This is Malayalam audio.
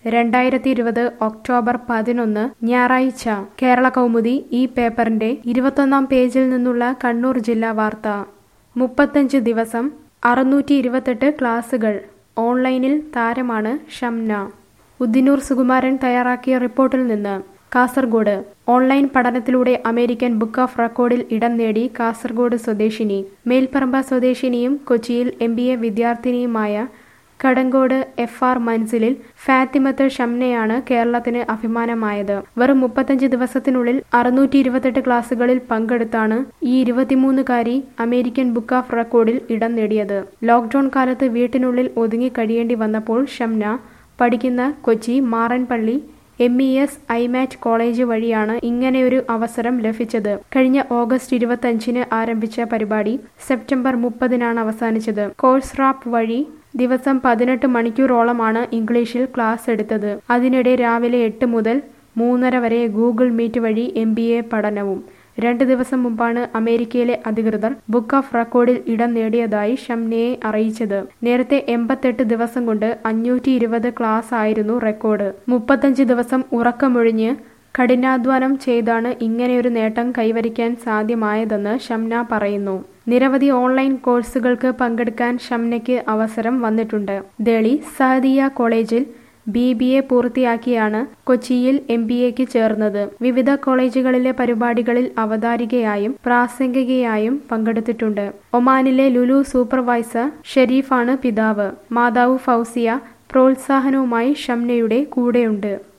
രണ്ടായിരത്തി ഇരുപത് ഒക്ടോബർ പതിനൊന്ന് ഞായറാഴ്ച കേരള കൗമുദി ഈ പേപ്പറിന്റെ ഇരുപത്തൊന്നാം പേജിൽ നിന്നുള്ള കണ്ണൂർ ജില്ലാ വാർത്ത മുപ്പത്തഞ്ച് ദിവസം അറുന്നൂറ്റി ഇരുപത്തെട്ട് ക്ലാസുകൾ ഓൺലൈനിൽ താരമാണ് ഷംന ഉദ്ദിനൂർ സുകുമാരൻ തയ്യാറാക്കിയ റിപ്പോർട്ടിൽ നിന്ന് കാസർഗോഡ് ഓൺലൈൻ പഠനത്തിലൂടെ അമേരിക്കൻ ബുക്ക് ഓഫ് റെക്കോർഡിൽ ഇടം നേടി കാസർഗോഡ് സ്വദേശിനി മേൽപ്പറമ്പ സ്വദേശിനിയും കൊച്ചിയിൽ എം ബി എ വിദ്യാർത്ഥിനിയുമായ കടങ്കോട് എഫ് ആർ മൻസിലിൽ ഫാത്തിമത്ത് ഷംനയാണ് കേരളത്തിന് അഭിമാനമായത് വെറും മുപ്പത്തഞ്ച് ദിവസത്തിനുള്ളിൽ അറുന്നൂറ്റി ഇരുപത്തെട്ട് ക്ലാസുകളിൽ പങ്കെടുത്താണ് ഈ ഇരുപത്തിമൂന്നുകാരി അമേരിക്കൻ ബുക്ക് ഓഫ് റെക്കോർഡിൽ ഇടം നേടിയത് ലോക്ക്ഡൌൺ കാലത്ത് വീട്ടിനുള്ളിൽ ഒതുങ്ങി കഴിയേണ്ടി വന്നപ്പോൾ ഷംന പഠിക്കുന്ന Kochi Marampally M E S IMAT college വഴിയാണ് ഇങ്ങനെയൊരു അവസരം ലഭിച്ചത് കഴിഞ്ഞ ഓഗസ്റ്റ് ഇരുപത്തഞ്ചിന് ആരംഭിച്ച പരിപാടി സെപ്റ്റംബർ മുപ്പതിനാണ് അവസാനിച്ചത് കോഴ്സ് റാപ്പ് വഴി ദിവസം പതിനെട്ട് മണിക്കൂറോളമാണ് ഇംഗ്ലീഷിൽ ക്ലാസ് എടുത്തത് അതിനിടെ രാവിലെ എട്ട് മുതൽ മൂന്നര വരെ ഗൂഗിൾ മീറ്റ് വഴി എം ബി എ പഠനവും രണ്ട് ദിവസം മുമ്പാണ് അമേരിക്കയിലെ അധികൃതർ ബുക്ക് ഓഫ് റെക്കോർഡിൽ ഇടം നേടിയതായി ഷംനയെ അറിയിച്ചത് നേരത്തെ എൺപത്തെട്ട് ദിവസം കൊണ്ട് അഞ്ഞൂറ്റി ഇരുപത് ക്ലാസ് ആയിരുന്നു റെക്കോർഡ് മുപ്പത്തഞ്ച് ദിവസം ഉറക്കമൊഴിഞ്ഞ് കഠിനാധ്വാനം ചെയ്താണ് ഇങ്ങനെയൊരു നേട്ടം കൈവരിക്കാൻ സാധ്യമായതെന്ന് ഷംന പറയുന്നു നിരവധി ഓൺലൈൻ കോഴ്സുകൾക്ക് പങ്കെടുക്കാൻ ഷംനയ്ക്ക് അവസരം വന്നിട്ടുണ്ട് ദേളി സഹദിയ കോളേജിൽ ബി ബി എ പൂർത്തിയാക്കിയാണ് കൊച്ചിയിൽ എം ബി എക്ക് ചേർന്നത് വിവിധ കോളേജുകളിലെ പരിപാടികളിൽ അവതാരികയായും പ്രാസംഗികയായും പങ്കെടുത്തിട്ടുണ്ട് ഒമാനിലെ ലുലു സൂപ്പർവൈസർ ഷെരീഫാണ് പിതാവ് മാതാവ് ഫൗസിയ പ്രോത്സാഹനവുമായി ഷംനയുടെ കൂടെയുണ്ട്